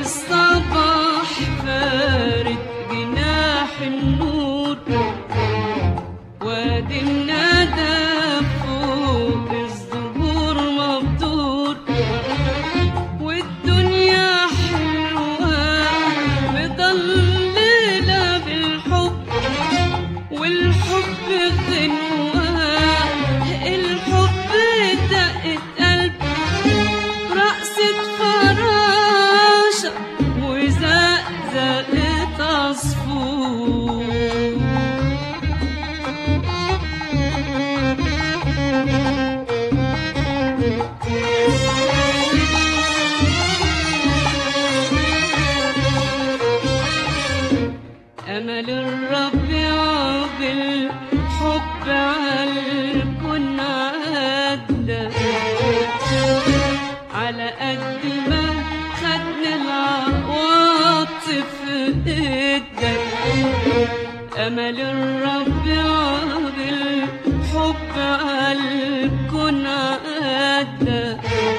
الصباح فارد جناح النور وادي الندى فوق الزهور مبدور والدنيا حلوة مضللة بالحب والحب غنوة الحب دقة قلب رقصة فراشة وزقزقة عصفور أمل الربيع بالحب عالكون عدى على قد ما خدنا العواطف إدى أمل الربيع بالحب عالكون عدى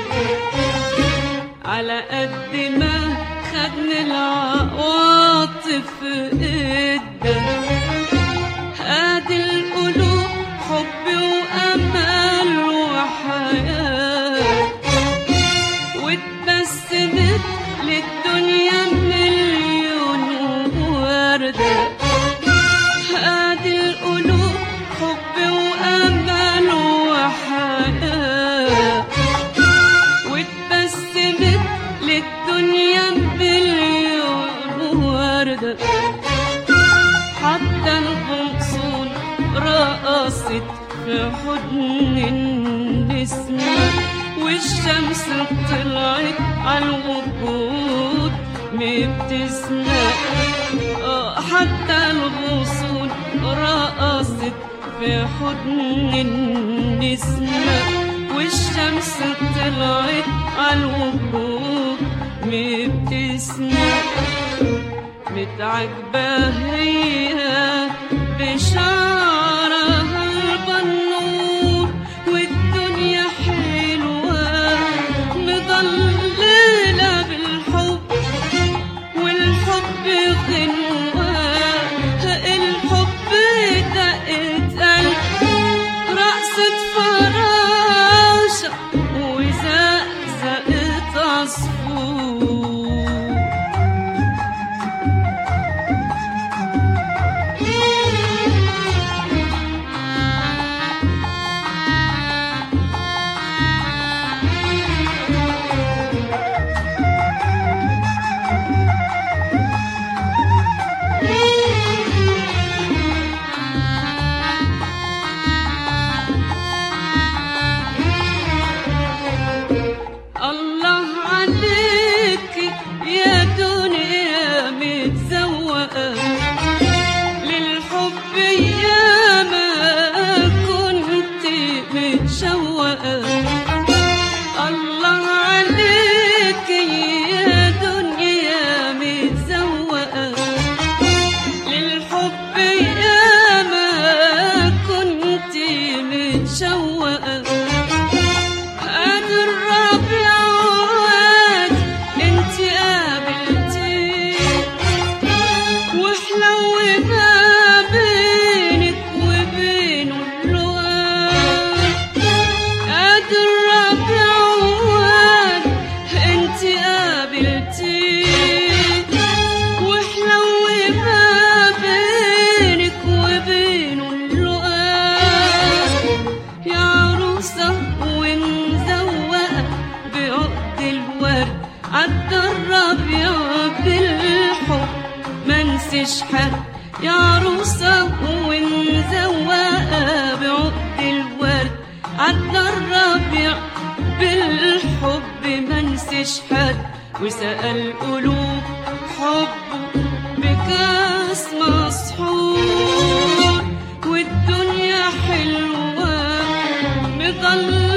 على قد ما خدنا العواطف إدى ادي القلوب حب وامل وحياه واتبسمت للدنيا مليون ورده ادي القلوب حب وامل وحياه واتبسمت للدنيا مليون وردة حتى الغصون رقصت في حضن النسمة والشمس طلعت على الوجود مبتسمة آه، حتى الغصون رقصت في حضن النسمة والشمس طلعت على الوجود مبتسمة متعجبة هي بشعرها البنور والدنيا حلوة مضللة بالحب والحب غنوة الحب دقة قلب رقصة فراشة وزقزقة عصفور الله عليك يا دنيا متزوقة للحب يا ما كنت متشوقة الله عليك يا دنيا متزوقة للحب يا ما كنت متشوقة قادر الربيع واد انت قابلتي وحلو ما بينك وبينه اللقاء قادر الربيع واد انت قابلتي وحلو ما بينك وبينه اللقاء يا عروسة ومزوقة بعقد الورد عدى الربيع بالحب منسيش حد يا عروسة ومزوقة بعقد الورد عدى الربيع بالحب منسيش حد وسأل قلوب حبه بكاس مسحور والدنيا حلوة مضلة